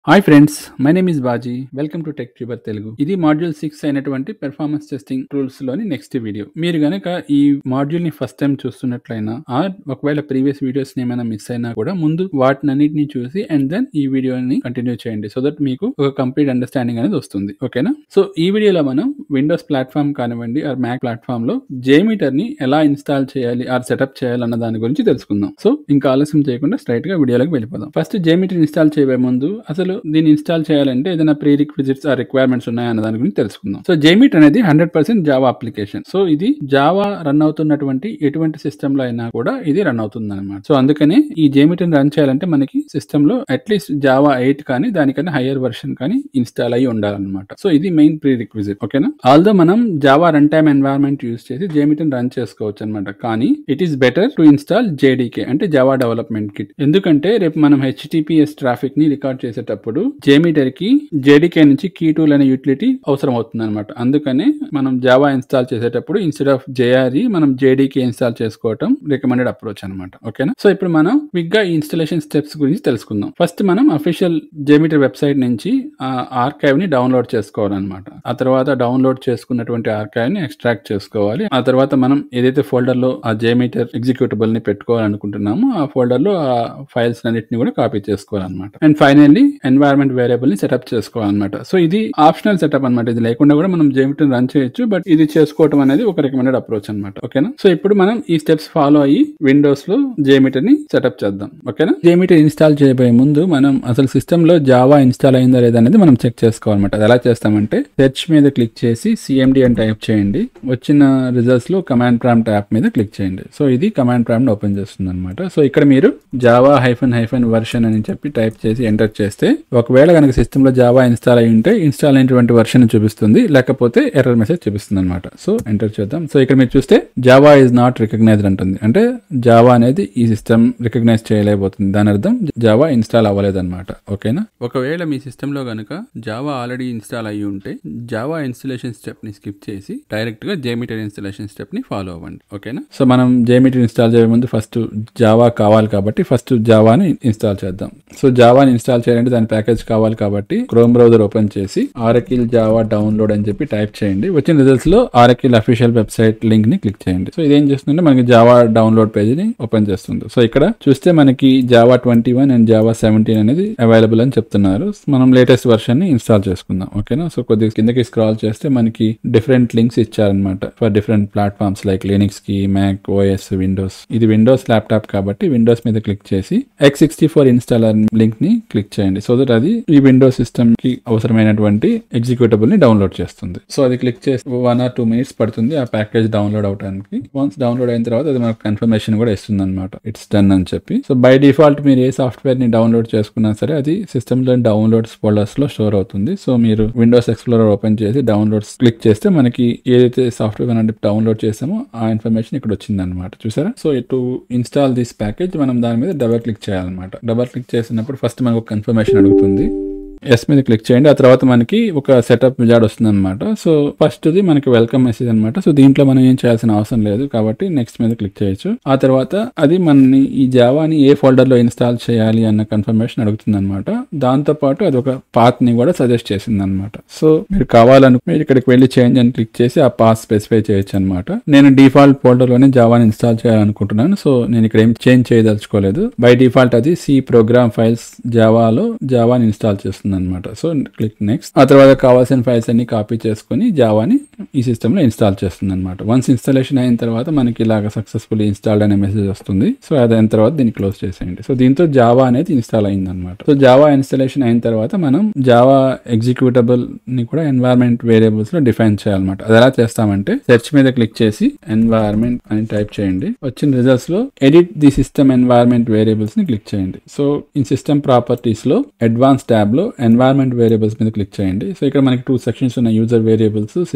hi friends my name is Baji welcome to tech tuber Telugu ఇది module six అయినటువంటి performance testing tools లోని next video మీరు గనక ఈ మాడ్యూల్ ని ఫస్ట్ టైం చూస్తున్నట్లయినా ఆర్ ఒకవేళ ప్రీవియస్ వీడియోస్ ని ఏమైనా మిస్ అయినా కూడా ముందు వాటినన్నిటిని చూసి అండ్ దెన్ ఈ వీడియోని కంటిన్యూ చేయండి సో దట్ మీకు ఒక కంప్లీట్ అండర్స్టాండింగ్ అనేది వస్తుంది ఓకేనా సో ఈ వీడియోలో మనం విండోస్ ప్లాట్ఫామ్ కానివ్వండి ఆర్ మ్యాక్ ప్లాట్ఫామ్ లో జేమీటర్ ని ఎలా ఇన్స్టాల్ చేయాలి ఆర్ సెటప్ చేయాలి అన్న దాని గురించి తెలుసుకుందాం సో ఇంకా ఆలస్యం చేయకుండా స్ట్రైట్ గా వీడియోలోకి వెళ్ళిపోదాం ఫస్ట్ జేమీటర్ ఇన్స్టాల్ చేయబోయే ముందు అసలు దీన్ని ఇన్స్టాల్ చేయాలంటే ఏదైనా ప్రీ రిక్విజిట్స్ ఆ రిక్వైర్మెంట్స్ ఉన్నాయన్న దాని గురించి తెలుసుకుందాం సో జేమీట్ అనేది hundred percent Java application so ఇది జావా రన్ అవుతున్నటువంటి ఎటువంటి సిస్టమ్ లో అయినా కూడా ఇది రన్ అవుతుంది అనమాట సో అందుకని ఈ జేమీట్ రన్ చేయాలంటే మనకి సిస్టమ్ లో అట్లీస్ట్ జావా ఎయిట్ కానీ దానికన్నా హయ్యర్ వర్షన్ కానీ ఇన్స్టాల్ అయ్యి ఉండాలన్నమాట సో ఇది మెయిన్ ప్రీ రిక్విజిట్ ఓకేనా ఆల్దో మనం Java run time environment use చేసి జేమీట్ రన్ చేసుకోవచ్చు అనమాట కానీ it is better to install JDK అంటే జావా డెవలప్మెంట్ కిట్ ఎందుకంటే రేపు మనం హెచ్టిపిఎస్ ట్రాఫిక్ ని రికార్డ్ చేసేటప్పుడు జేమీటర్ కి జేడీకే నుంచి కీ టూల్ అనే యూటిలిటీ అవసరం అవుతుంది అనమాట అందుకనే మనం జావా ఇన్స్టాల్ చేసేటప్పుడు ఇన్స్టెడ్ ఆఫ్ జేఆర్ఈ మనం జేడీకే ఇన్స్టాల్ చేసుకోవటం రికమెండెడ్ అప్రోచ్ అనమాట ఓకేనా సో ఇప్పుడు మనం క్విక్ గా ఇన్స్టాలేషన్ స్టెప్స్ గురించి తెలుసుకుందాం ఫస్ట్ మనం అఫీషియల్ జేమీటర్ వెబ్సైట్ నుంచి ఆ ఆర్కైవ్ ని డౌన్లోడ్ చేసుకోవాలన్నమాట ఆ తర్వాత డౌన్లోడ్ చేసుకున్నటువంటి ఆర్కైవ్ ని ఎక్స్ట్రాక్ట్ చేసుకోవాలి ఆ తర్వాత మనం ఏదైతే ఫోల్డర్ లో ఆ జేమీటర్ ఎగ్జిక్యూటబుల్ ని పెట్టుకోవాలనుకుంటున్నామో ఆ ఫోల్డర్ లో ఆ ఫైల్స్ అన్నిటిని కూడా కాపీ చేసుకోవాలన్నమాట అండ్ ఫైనల్లీ ఎన్వైరన్మెంట్ వేరియబుల్ ని సెటప్ చేసుకోవాలన్నమాట సో ఇది ఆప్షనల్ సెటప్ అనమాట ఇది లేకుండా కూడా మనం జేమిటర్ రన్ చేయొచ్చు బట్ ఇది చేసుకోవడం అనేది ఒక రికమెండెడ్ అప్రోచ్ అనమాట ఓకేనా సో ఇప్పుడు మనం ఈ స్టెప్స్ ఫాలో అయ్యి విండోస్ లో జేమిటర్ ని సెటప్ చేద్దాం ఓకేనా జేమిటర్ ఇన్స్టాల్ చేయబోయే ముందు మనం అసలు సిస్టమ్ లో జావా ఇన్స్టాల్ అయిందా లేదా అనేది మనం చెక్ చేసుకోవాలన్నమాట అది ఎలా చేస్తామంటే సెర్చ్ మీద క్లిక్ చేసి సిఎండి అని టైప్ చేయండి వచ్చిన రిజల్ట్స్ లో కమాండ్ ప్రాంప్ట్ యాప్ మీద క్లిక్ చేయండి సో ఇది కమాండ్ ప్రాంప్ట్ ఓపెన్ చేస్తుంది అనమాట సో ఇక్కడ మీరు జావా హైఫన్ హైఫన్ వర్షన్ అని చెప్పి టైప్ చేసి ఎంటర్ చేస్తే ఒకవేళ కనుక సిస్టమ్ లో జావా ఇన్స్టాల్ అయి ఉంటే ఇన్స్టాల్ అయినటువంటి వర్షన్ చూపిస్తుంది లేకపోతే ఎర్రర్ మెసేజ్ చూపిస్తుంది అనమాట సో ఎంటర్ చేద్దాం సో ఇక్కడ మీరు చూస్తే జావా ఇస్ నాట్ రికగ్నైజ్డ్ అంటుంది అంటే జావా అనేది ఈ సిస్టమ్ రికగ్నైజ్ చేయలేకపోతుంది దాని అర్థం జావా ఇన్స్టాల్ అవ్వలేదు అనమాట ఓకేనా ఒకవేళ మీ సిస్టమ్ లో కనుక జావా ఆల్రెడీ ఇన్స్టాల్ అయ్యి ఉంటే జావా ఇన్స్టలేషన్ స్టెప్ ని స్కిప్ చేసి డైరెక్ట్ గా జేమీటర్ ఇన్స్టలేషన్ స్టెప్ ని ఫాలో అవ్వండి ఓకేనా సో మనం జేమీటర్ ఇన్స్టాల్ చేయే ముందు ఫస్ట్ జావా కావాలి కాబట్టి ఫస్ట్ జావాని ఇన్స్టాల్ చేద్దాం సో జావాని ఇన్స్టాల్ చేయాలంటే దాని ప్యాకేజ్ కావాలి కాబట్టి క్రోమ్ బ్రౌజర్ ఓపెన్ చేసి ఆరకిల్ జావా డౌన్లోడ్ అని చెప్పి టైప్ చేయండి వచ్చిన రిజల్ట్స్ లో ఆరకిల్ అఫీషియల్ వెబ్సైట్ లింక్ ని క్లిక్ చేయండి సో ఇదేం చేస్తుందంటే మనకి జావా డౌన్లోడ్ పేజ్ ని ఓపెన్ చేస్తుంది సో ఇక్కడ చూస్తే మనకి Java twenty one and Java seventeen అనేది అవైలబుల్ అని చెప్తున్నారు మనం లేటెస్ట్ వర్షన్ ని ఇన్స్టాల్ చేసుకుందాం ఓకేనా సో కొద్దిగా కిందకి స్క్రాల్ చేస్తే మనకి డిఫరెంట్ లింక్స్ ఇచ్చారనమాట for different platforms like Linux కి మ్యాక్ ఓఎస్ విండోస్ ఇది విండోస్ ల్యాప్టాప్ కాబట్టి విండోస్ మీద క్లిక్ చేసి X sixty four installer link ని క్లిక్ చేయండి సో దట్ అది ఈ విండోస్ సిస్టమ్ కి అవసరమైనటువంటి ఎగ్జిక్యూటబుల్ ని డౌన్లోడ్ చేస్తుంది సో అది క్లిక్ చేసి వన్ ఆర్ టూ మినిట్స్ పడుతుంది ఆ ప్యాకేజ్ డౌన్లోడ్ అవడానికి వన్స్ డౌన్లోడ్ అయిన తర్వాత అది మనకు కన్ఫర్మేషన్ కూడా ఇస్తుంది అనమాట ఇట్స్ డన్ అని చెప్పి సో బై డిఫాల్ట్ మీరు ఏ సాఫ్ట్వేర్ ని డౌన్లోడ్ చేసుకున్నా సరే అది సిస్టమ్ లో డౌన్లోడ్స్ ఫోల్డర్స్ లో స్టోర్ అవుతుంది సో మీరు విండోస్ ఎక్స్ప్లోరర్ ఓపెన్ చేసి డౌన్లోడ్స్ క్లిక్ చేస్తే మనకి ఏదైతే సాఫ్ట్వేర్ మనం డౌన్లోడ్ చేసామో ఆ ఇన్ఫర్మేషన్ ఇక్కడ వచ్చింది అనమాట చూసారా so to install this package మనం దాని మీద డబల్ క్లిక్ చేయాలన్నమాట డబల్ క్లిక్ చేసినప్పుడు ఫస్ట్ మనకు కన్ఫర్మేషన్ అడుగుతుంది ఎస్ మీద క్లిక్ చేయండి ఆ తర్వాత మనకి ఒక సెటప్ విజార్డ్ వస్తుంది అనమాట సో ఫస్ట్ ది మనకి వెల్కమ్ మెసేజ్ అనమాట సో దీంట్లో మనం ఏం చేయాల్సిన అవసరం లేదు కాబట్టి నెక్స్ట్ మీద క్లిక్ చేయొచ్చు ఆ తర్వాత అది మనని ఈ జావాని ఏ ఫోల్డర్ లో ఇన్స్టాల్ చేయాలి అన్న కన్ఫర్మేషన్ అడుగుతుంది అనమాట దాంతో పాటు అది ఒక పాత్ ని కూడా సజెస్ట్ చేసింది అనమాట సో మీరు కావాలనుకు మీరు ఇక్కడికి వెళ్ళి చేంజ్ అని క్లిక్ చేసి ఆ పాత్ స్పెసిఫై చేయొచ్చు అనమాట నేను డిఫాల్ట్ ఫోల్డర్ లోనే జావాని ఇన్స్టాల్ చేయాలనుకుంటున్నాను సో నేను ఇక్కడ ఏం చేంజ్ చేయదలుచుకోలేదు బై డిఫాల్ట్ అది సి ప్రోగ్రామ్ ఫైల్స్ జావాలో జావాని ఇన్స్టాల్ చేస్తుంది అనమాట సో క్లిక్ నెక్స్ట్ ఆ తర్వాత కావాల్సిన ఫైల్స్ అన్ని కాపీ చేసుకుని జావాని ఈ సిస్టమ్ లో ఇన్స్టాల్ చేస్తుంది అనమాట వన్స్ ఇన్స్టాలేషన్ అయిన తర్వాత మనకి ఇలాగ సక్సెస్ఫుల్ ఇన్స్టాల్డ్ అనే మెసేజ్ వస్తుంది సో అది అయిన తర్వాత దీన్ని క్లోజ్ చేసేయండి సో దీంతో జావా అనేది ఇన్స్టాల్ అయింది అనమాట సో జావా ఇన్స్టాలేషన్ అయిన తర్వాత మనం జావా ఎగ్జిక్యూటబుల్ ని కూడా ఎన్వైరన్మెంట్ వేరియబుల్స్ లో డిఫైన్ చేయాలన్నమాట అది ఎలా చేస్తామంటే సెర్చ్ మీద క్లిక్ చేసి ఎన్వైరన్మెంట్ అని టైప్ చేయండి వచ్చిన రిజల్ట్స్ లో edit the system environment variables ని క్లిక్ చేయండి సో ఇన్ సిస్టమ్ ప్రాపర్టీస్ లో అడ్వాన్స్ ట్యాబ్ లో ఎన్వైరన్మెంట్ వేరియబుల్స్ మీద క్లిక్ చేయండి సో ఇక్కడ మనకి టూ సెక్షన్స్ ఉన్నాయి యూజర్ వేరియబుల్స్ సిస్టమ్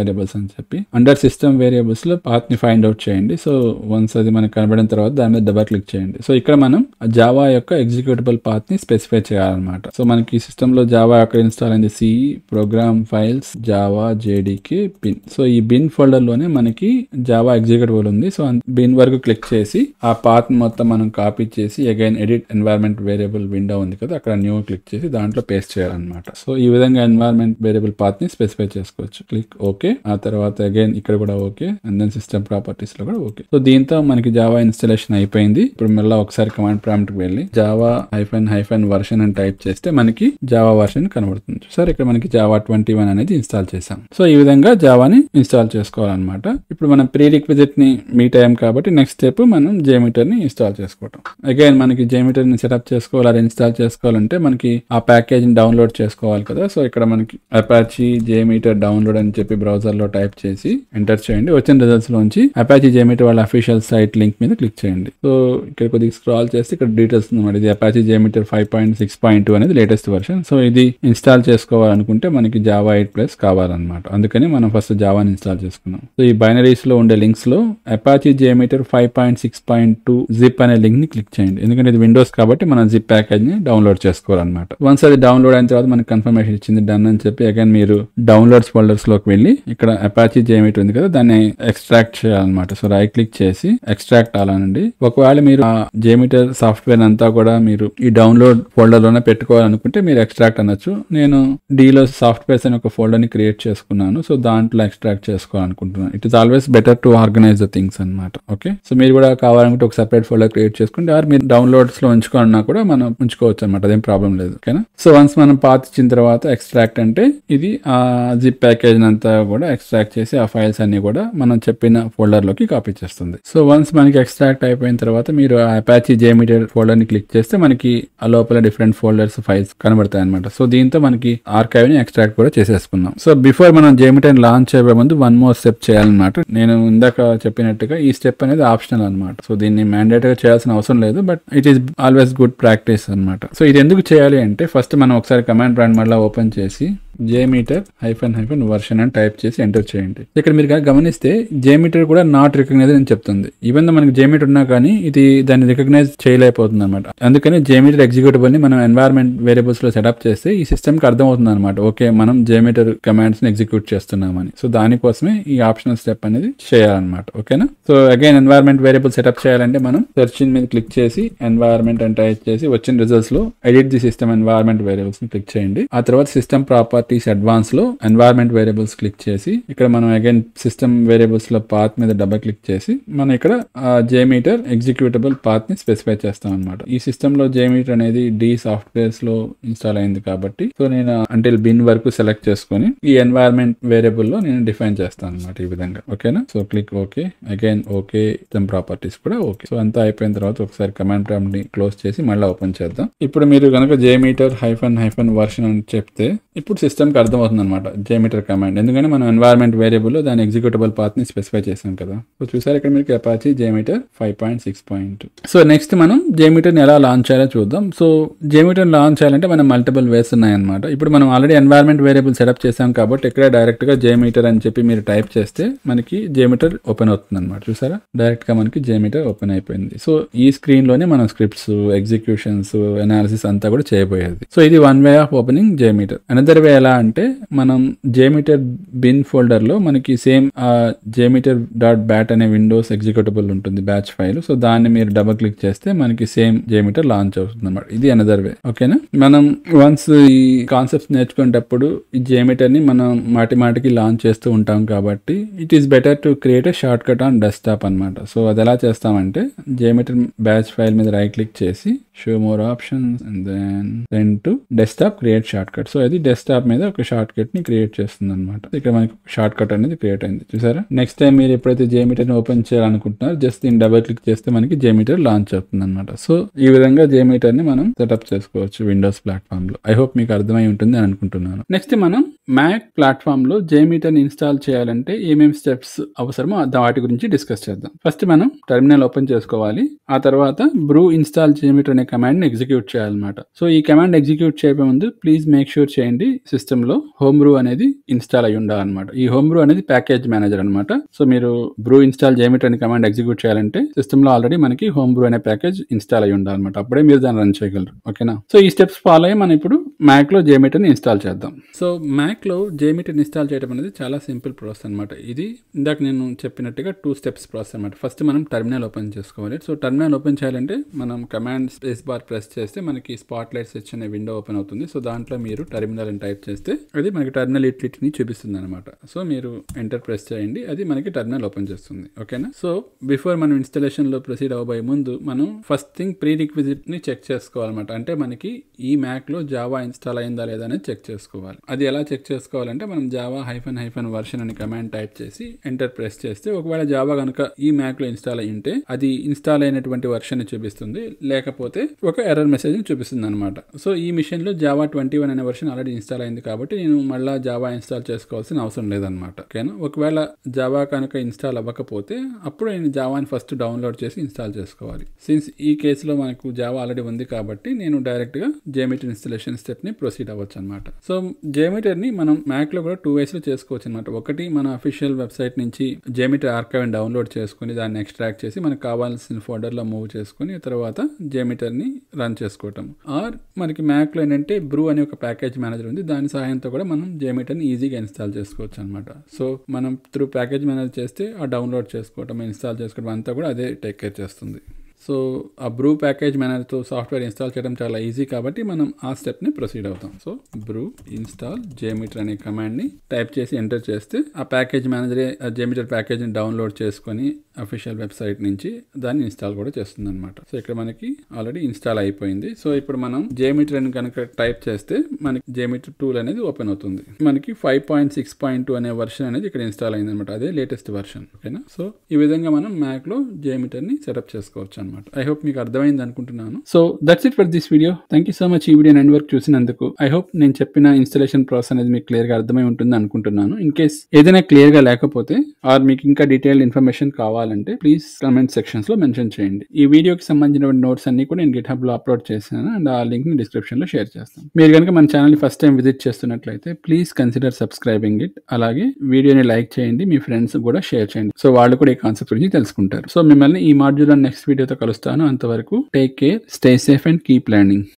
వేరియబుల్స్ అని చెప్పి అండర్ సిస్టమ్ వేరియబుల్స్ లో పాత్ ని ఫైండ్ అవుట్ చేయండి సో వన్స్ అది మనకు కనబడిన తర్వాత దాని మీద డబల్ క్లిక్ చేయండి సో ఇక్కడ మనం జావా యొక్క ఎగ్జిక్యూటబుల్ పాత్ ని స్పెసిఫై చేయాలన్నమాట సో మనకి సిస్టమ్ లో జావా అక్కడ ఇన్స్టాల్ అయింది C program files Java JDK bin so ఈ బిన్ ఫోల్డర్ లోనే మనకి జావా ఎగ్జిక్యూటబుల్ ఉంది సో బిన్ వరకు క్లిక్ చేసి ఆ పాత్ మొత్తం మనం కాపీ చేసి again edit environment variable window ఉంది కదా అక్కడ న్యూ క్లిక్ చేసి దాంట్లో పేస్ట్ చేయాలన్నమాట సో ఈ విధంగా ఎన్వైర్మెంట్ వేరియబుల్ పాత్ ని స్పెసిఫై చేసుకోవచ్చు క్లిక్ ఓకే ఆ తర్వాత అగైన్ ఇక్కడ కూడా okay and then system properties లో కూడా ఓకే సో దీంతో మనకి జావా ఇన్స్టాలేషన్ అయిపోయింది ఇప్పుడు మళ్ళీ ఒకసారి కమాండ్ ప్రాంప్ట్ కి వెళ్ళి జావా హైఫన్ హైఫన్ వర్షన్ అని టైప్ చేస్తే మనకి జావా వర్షన్ కనబడుతుంది సార్ ఇక్కడ మనకి జావా ట్వంటీ వన్ అనేది ఇన్స్టాల్ చేసాం సో ఈ విధంగా జావాని ఇన్స్టాల్ చేసుకోవాలన్నమాట ఇప్పుడు మనం ప్రీ రిక్విజిట్ ని మీట్ అయ్యాం కాబట్టి నెక్స్ట్ స్టెప్ మనం జేమీటర్ ని ఇన్స్టాల్ చేసుకోవటం అగైన్ మనకి జేమీటర్ ని సెటప్ చేసుకోవాలి అది ఇన్స్టాల్ చేసుకోవాలంటే మనకి ఆ ప్యాకేజ్ ని డౌన్లోడ్ చేసుకోవాలి కదా సో ఇక్కడ మనకి అపాచీ జేమీటర్ డౌన్లోడ్ అని చెప్పి బ్రౌజర్ లో టైప్ చేసి ఎంటర్ చేయండి వచ్చిన రిజల్ట్స్ లోంచి అపాచీ జేమీటర్ వాళ్ళ అఫీషియల్ సైట్ లింక్ మీద క్లిక్ చేయండి సో ఇక్కడ కొద్దిగా స్క్రాల్ చేస్తే ఇక్కడ డీటెయిల్స్ అనమాట ఇది Apache JMeter five point six point two అనేది లేటెస్ట్ వర్షన్ సో ఇది ఇన్స్టాల్ చేసుకోవాలనుకుంటే మనకి జావా ఎయిట్ ప్లస్ కావాలన్నమాట అందుకని మనం ఫస్ట్ జావాని ఇన్స్టాల్ చేసుకున్నాం సో ఈ బైనరీస్ లో ఉండే లింక్స్ లో Apache JMeter five point six point two zip అనే లింక్ ని క్లిక్ చేయండి ఎందుకంటే ఇది విండోస్ కాబట్టి మనం జిప్ ప్యాకేజ్ ని డౌన్లోడ్ చేసుకోవాలన్నమాట వన్స్ అది డౌన్లోడ్ అయిన తర్వాత మనకి కన్ఫర్మేషన్ ఇచ్చింది డన్ అని చెప్పి అగైన్ మీరు డౌన్లోడ్స్ ఫోల్డర్స్ లోకి వెళ్ళి ఇక్కడ అపాచీ జేమీటర్ ఉంది కదా దాన్ని ఎక్స్ట్రాక్ట్ చేయాలన్నమాట సో రైట్ క్లిక్ చేసి ఎక్స్ట్రాక్ట్ అలానండి ఒకవేళ మీరు ఆ జేమీటర్ సాఫ్ట్వేర్ అంతా కూడా మీరు ఈ డౌన్లోడ్ ఫోల్డర్ లోనే పెట్టుకోవాలనుకుంటే మీరు ఎక్స్ట్రాక్ట్ అనొచ్చు నేను డీలో సాఫ్ట్వేర్స్ అనే ఒక ఫోల్డర్ ని క్రియేట్ చేసుకున్నాను సో దాంట్లో ఎక్స్ట్రాక్ట్ చేసుకోవాలనుకుంటున్నాను it is always better to organise the things అనమాట ఓకే సో మీరు కూడా కావాలనుకుంటే ఒక సెపరేట్ ఫోల్డర్ క్రియేట్ చేసుకుంటే ఆర్ మీరు డౌన్లోడ్స్ లో ఉంచుకోవాలన్నా కూడా మనం ఉంచుకోవచ్చు అనమాట అదేం ప్రాబ్లం లేదు ఓకేనా సో వన్స్ మనం పాత్ ఇచ్చిన తర్వాత ఎక్స్ట్రాక్ట్ అంటే ఇది ఆ జిప్ ప్యాకేజ్ అంతా కూడా ఎక్స్ట్రాక్ట్ చేసి ఆ ఫైల్స్ అన్ని కూడా మనం చెప్పిన ఫోల్డర్ లోకి కాపీ చేస్తుంది సో వన్స్ మనకి ఎక్స్ట్రాక్ట్ అయిపోయిన తర్వాత మీరు ఆ అపాచీ జేమీటర్ ఫోల్డర్ ని క్లిక్ చేస్తే మనకి ఆ లోపల డిఫరెంట్ ఫోల్డర్స్ ఫైల్స్ కనబడతాయి అనమాట సో దీంతో మనకి ఆర్కైవ్ ని ఎక్స్ట్రాక్ట్ కూడా చేసేసుకున్నాం సో బిఫోర్ మనం జేమీటర్ లాంచ్ చేయబోయే ముందు వన్ మోర్ స్టెప్ చేయాలన్నమాట నేను ఇందాక చెప్పినట్టుగా ఈ స్టెప్ అనేది ఆప్షనల్ అనమాట సో దీన్ని మ్యాండేటరీ గా చేయాల్సిన అవసరం లేదు but it is always good practice అనమాట సో ఇది ఎందుకు చేయాలి అంటే ఫస్ట్ మనం ఒకసారి కమాండ్ బ్రాండ్ మళ్ళీ ఓపెన్ చేసి జేమీటర్ హైఫన్ హైఫన్ వర్షన్ అని టైప్ చేసి ఎంటర్ చేయండి ఇక్కడ మీరు కనుక గమనిస్తే జేమీటర్ కూడా నాట్ రికగ్నైజ్ అని చెప్తుంది ఈవెన్ మనకి జేమీటర్ ఉన్నా కానీ ఇది దాన్ని రికగ్నైజ్ చేయలేకపోతుంది అనమాట అందుకని జేమీటర్ ఎగ్జిక్యూటిబుల్ ని మనం ఎన్వైర్మెంట్ వేరియబుల్స్ లో సెటప్ చేస్తే ఈ సిస్టమ్ కి అర్థమవుతుంది అనమాట ఓకే మనం జేమీటర్ కమాండ్స్ ని ఎగ్జిక్యూట్ చేస్తున్నామని సో దానికోసమే ఈ ఆప్షనల్ స్టెప్ అనేది చేయాలన్నమాట ఓకేనా so again environment variable setup చేయాలంటే మనం సెర్చ్ మీద క్లిక్ చేసి ఎన్వైర్మెంట్ అని టైప్ చేసి వచ్చిన రిజల్ట్స్ లో edit the system environment variables ని క్లిక్ చేయండి ఆ తర్వాత సిస్టమ్ ప్రాపర్టీస్ అడ్వాన్స్ లో ఎన్వైర్మెంట్ వేరియబుల్స్ క్లిక్ చేసి ఇక్కడ మనం అగైన్ సిస్టమ్ వేరియబుల్స్ లో పాత్ మీద డబల్ క్లిక్ చేసి మనం ఇక్కడ జేమీటర్ ఎగ్జిక్యూటబుల్ పాత్ ని స్పెసిఫై చేస్తాం అనమాట ఈ సిస్టమ్ లో జేమీటర్ అనేది డి సాఫ్ట్వేర్స్ లో ఇన్స్టాల్ అయింది కాబట్టి సో నేను అంటే బిన్ వరకు సెలెక్ట్ చేసుకొని ఈ ఎన్వైర్మెంట్ వేరియబుల్ లో నేను డిఫైన్ చేస్తాను అనమాట ఈ విధంగా ఓకేనా so click okay again okay system properties కూడా ఓకే సో అంతా అయిపోయిన తర్వాత ఒకసారి కమాండ్ ప్రాంప్ట్ ని క్లోజ్ చేసి మళ్ళీ ఓపెన్ చేద్దాం ఇప్పుడు మీరు కనుక జేమీటర్ హైఫన్ హైఫన్ వర్షన్ అని చెప్తే ఇప్పుడు సిస్టమ్ కి అర్థమవుతుంది అనమాట జేమీటర్ కమాండ్ ఎందుకంటే మనం ఎన్వైర్మెంట్ వేరియబుల్ లో దాని ఎగ్జిక్యూటబుల్ పాత్ ని స్పెసిఫై చేసాం కదా సో చూసారు ఇక్కడ మీకు Apache JMeter five point six point so next మనం జేమీటర్ ని ఎలా లాంచ్ చేయాలో చూద్దాం సో జేమీటర్ లాంచ్ చేయాలంటే మనం మల్టిపుల్ వేస్ ఉన్నాయన్నమాట ఇప్పుడు మనం ఆల్రెడీ ఎన్వైర్మెంట్ వేరియబుల్ సెటప్ చేసాం కాబట్టి ఇక్కడ డైరెక్ట్ గా జేమీటర్ అని చెప్పి మీరు టైప్ చేస్తే మనకి జేమీటర్ ఓపెన్ అవుతుంది అనమాట చూసారా డైరెక్ట్ గా మనకి జేమీటర్ ఓపెన్ అయిపోయింది సో ఈ స్క్రీన్ లోనే మనం స్క్రిప్ట్స్ ఎగ్జిక్యూషన్స్ అనాలిసిస్ అంతా కూడా చేయబోయేది సో ఇది one way of opening JMeter another way ఎలా అంటే మనం జేమీటర్ బిన్ ఫోల్డర్ లో మనకి సేమ్ జేమీటర్ డాట్ బ్యాట్ అనే విండోస్ ఎగ్జిక్యూటబుల్ ఉంటుంది బ్యాచ్ ఫైల్ సో దాన్ని మీరు డబుల్ క్లిక్ చేస్తే మనకి సేమ్ జేమీటర్ లాంచ్ అవుతుంది అనమాట ఇది అనదర్ వే ఓకేనా మనం వన్స్ ఈ కాన్సెప్ట్స్ నేర్చుకునేటప్పుడు ఈ జేమీటర్ ని మనం మాటి మాటికి లాంచ్ చేస్తూ ఉంటాం కాబట్టి it is better to create a shortcut on desktop అనమాట సో అది ఎలా చేస్తామంటే జేమీటర్ బ్యాచ్ ఫైల్ మీద రైట్ క్లిక్ చేసి show more options and then then to desktop create shortcut so అది డెస్క్టాప్ మీద ఒక షార్ట్ కట్ ని క్రియేట్ చేస్తుంది అనమాట ఇక్కడ మనకి షార్ట్ కట్ అనేది క్రియేట్ అయింది చూసారా నెక్స్ట్ టైం మీరు ఎప్పుడైతే జేమీటర్ ని ఓపెన్ చేయాలనుకుంటున్నారో జస్ట్ దీన్ని డబుల్ క్లిక్ చేస్తే మనకి జేమీటర్ లాంచ్ అవుతుంది అనమాట సో ఈ విధంగా జేమీటర్ ని మనం సెటప్ చేసుకోవచ్చు విండోస్ ప్లాట్ఫామ్ లో ఐ హోప్ మీకు అర్థమై ఉంటుంది అని అనుకుంటున్నాను నెక్స్ట్ మనం మ్యాక్ ప్లాట్ఫామ్ లో జేమీటర్ ఇన్స్టాల్ చేయాలంటే ఏమేమి స్టెప్స్ అవసరమో దా- వాటి గురించి డిస్కస్ చేద్దాం ఫస్ట్ మనం టెర్మినల్ ఓపెన్ చేసుకోవాలి ఆ తర్వాత బ్రూ ఇన్స్టాల్ జేమీటర్ అనే కమాండ్ ని ఎగ్జిక్యూట్ చేయాలన్నమాట సో ఈ కమాండ్ ఎగ్జిక్యూట్ చేయబోయే ముందు ప్లీజ్ మేక్ షూర్ చేయండి సిస్టమ్ లో హోమ్ బ్రూ అనేది ఇన్స్టాల్ అయి ఉండాలన్నమాట ఈ హోమ్ బ్రూ అనేది ప్యాకేజ్ మేనేజర్ అన్నమాట సో మీరు బ్రూ ఇన్స్టాల్ జేమీటర్ అనే కమాండ్ ఎగ్జిక్యూట్ చేయాలంటే సిస్టమ్ లో ఆల్రెడీ మనకి హోమ్ బ్రూ అనే ప్యాకేజ్ ఇన్స్టాల్ అయి ఉండాలన్నమాట అప్పుడే మీరు దాన్ని రన్ చేయగలరు ఓకేనా సో ఈ స్టెప్స్ ఫాలో అయ్యి మనం ఇప్పుడు మ్యాక్ లో జేమీటర్ ని ఇన్స్టాల్ చేద్దాం సో మ్యాక్ లో జేమీటర్ ఇన్స్టాల్ చేయడం అనేది చాలా సింపుల్ ప్రాసెస్ అనమాట ఇది ఇందాక నేను చెప్పినట్టుగా టూ స్టెప్స్ ప్రాసెస్ అనమాట ఫస్ట్ మనం టర్మినల్ ఓపెన్ చేసుకోవాలి సో టర్మినల్ ఓపెన్ చేయాలంటే మనం కమాండ్ స్పేస్ బార్ ప్రెస్ చేస్తే మనకి స్పాట్ లైట్ సెర్చ్ అనే విండో ఓపెన్ అవుతుంది సో దాంట్లో మీరు టర్మినల్ అని టైప్ చేస్తే అది మనకి టర్మినల్ యూటిలిటీని చూపిస్తుంది అనమాట సో మీరు ఎంటర్ ప్రెస్ చేయండి అది మనకి టర్మినల్ ఓపెన్ చేస్తుంది ఓకేనా సో బిఫోర్ మనం ఇన్స్టాలేషన్ లో ప్రొసీడ్ అవ్వబోయే ముందు మనం ఫస్ట్ థింగ్ ప్రీ రిక్విజిట్ ని చెక్ చేసుకోవాలన్నమాట అంటే మనకి ఈ మ్యాక్ లో జావా ఇన్స్టాల్ అయిందా లేదా అనేది చెక్ చేసుకోవాలి అది ఎలా చెక్ చేసుకోవాలంటే మనం జావా హైఫన్ హైఫన్ వర్షన్ అని కమాండ్ టైప్ చేసి ఎంటర్ ప్రెస్ చేస్తే ఒకవేళ జావా కనుక ఈ మ్యాక్ లో ఇన్స్టాల్ అయి ఉంటే అది ఇన్స్టాల్ అయినటువంటి వర్షన్ చూపిస్తుంది లేకపోతే ఒక ఎర్రర్ మెసేజ్ చూపిస్తుంది అనమాట సో ఈ మిషన్ లో జావా ట్వంటీ వన్ అనే వర్షన్ ఆల్రెడీ ఇన్స్టాల్ అయింది కాబట్టి నేను మళ్ళీ జావా ఇన్స్టాల్ చేసుకోవాల్సిన అవసరం లేదనమాట ఓకేనా ఒకవేళ జావా కనుక ఇన్స్టాల్ అవ్వకపోతే అప్పుడు నేను జావాని ఫస్ట్ డౌన్లోడ్ చేసి ఇన్స్టాల్ చేసుకోవాలి సిన్స్ ఈ కేసులో మనకు జావా ఆల్రెడీ ఉంది కాబట్టి నేను డైరెక్ట్ గా జేమీటర్ ఇన్స్టలేషన్ స్టెప్ ని ప్రొసీడ్ అవ్వచ్చు అనమాట సో జేమీటర్ ని మనం మ్యాక్ లో కూడా టూ వేస్ లో చేసుకోవచ్చు అనమాట ఒకటి మన అఫీషియల్ వెబ్సైట్ నుంచి జేమీటర్ ఆర్కైవ్ డౌన్లోడ్ చేసుకుని దాన్ని ఎక్స్ట్రాక్ట్ చేసి మనకు కావాల్సిన ఫోల్డర్ లో మూవ్ చేసుకుని తర్వాత జేమీటర్ ని రన్ చేసుకోవటం ఆర్ మనకి మ్యాక్ లో ఏంటంటే బ్రూ అనే ఒక ప్యాకేజ్ మేనేజర్ ఉంది దాని సహాయంతో కూడా మనం జేమీటర్ ని ఈజీగా ఇన్స్టాల్ చేసుకోవచ్చు అనమాట సో మనం త్రూ ప్యాకేజ్ మేనేజర్ చేస్తే ఆ డౌన్లోడ్ చేసుకోవటం ఇన్స్టాల్ చేసుకోవడం అంతా కూడా అదే టేక్ కేర్ చేస్తుంది సో ఆ బ్రూ ప్యాకేజ్ మేనేజర్తో సాఫ్ట్వేర్ ఇన్స్టాల్ చేయడం చాలా ఈజీ కాబట్టి మనం ఆ స్టెప్ని ప్రొసీడ్ అవుతాం సో బ్రూ ఇన్స్టాల్ జేమీటర్ అనే కమాండ్ని టైప్ చేసి ఎంటర్ చేస్తే ఆ ప్యాకేజ్ మేనేజరే ఆ జేమీటర్ ప్యాకేజ్ని డౌన్లోడ్ చేసుకొని అఫీషియల్ వెబ్సైట్ నుంచి దాన్ని ఇన్స్టాల్ కూడా చేస్తుంది అనమాట సో ఇక్కడ మనకి ఆల్రెడీ ఇన్స్టాల్ అయిపోయింది సో ఇప్పుడు మనం జేమీటర్ అని కనుక టైప్ చేస్తే మనకి జేమీటర్ టూల్ అనేది ఓపెన్ అవుతుంది మనకి five point six point two అనే వర్షన్ అనేది ఇక్కడ ఇన్స్టాల్ అయింది అనమాట అదే లేటెస్ట్ వర్షన్ ఓకేనా సో ఈ విధంగా మనం మ్యాక్ లో జేమీటర్ ని సెటప్ చేసుకోవచ్చు అనమాట ఐ హోప్ మీకు అర్థమైంది అనుకుంటున్నాను so that's it for this video thank you so much ఈ వీడియో ఎండ్ వరకు చూసినందుకు ఐ హోప్ నేను చెప్పిన ఇన్స్టలేషన్ ప్రాసెస్ అనేది మీకు క్లియర్ గా అర్థమై ఉంటుంది అనుకుంటున్నాను ఇన్ కేస్ ఏదైనా క్లియర్ గా లేకపోతే ఆర్ మీకు ఇంకా డీటెయిల్ ఇన్ఫర్మేషన్ కావాలంటే ప్లీజ్ కమెంట్ సెక్షన్స్ లో మెన్షన్ చేయండి ఈ వీడియోకి సంబంధించిన నోట్స్ అన్ని కూడా నేను గిట్ హబ్ లో అప్లోడ్ చేశాను అండ్ ఆ లింక్ ని డిస్క్రిప్షన్ లో షేర్ చేస్తాను మీరు కనుక మన ఛానల్ ఫస్ట్ టైం విజిట్ చేస్తున్నట్లయితే ప్లీజ్ కన్సిడర్ సబ్స్క్రైబింగ్ ఇట్ అలాగే వీడియోని లైక్ చేయండి మీ ఫ్రెండ్స్ కూడా షేర్ చేయండి సో వాళ్ళు కూడా ఈ కాన్సెప్ట్ గురించి తెలుసుకుంటారు సో మిమ్మల్ని ఈ మాడ్యూల్ నెక్స్ట్ వీడియోతో కలుస్తాను అంతవరకు take care stay safe and keep learning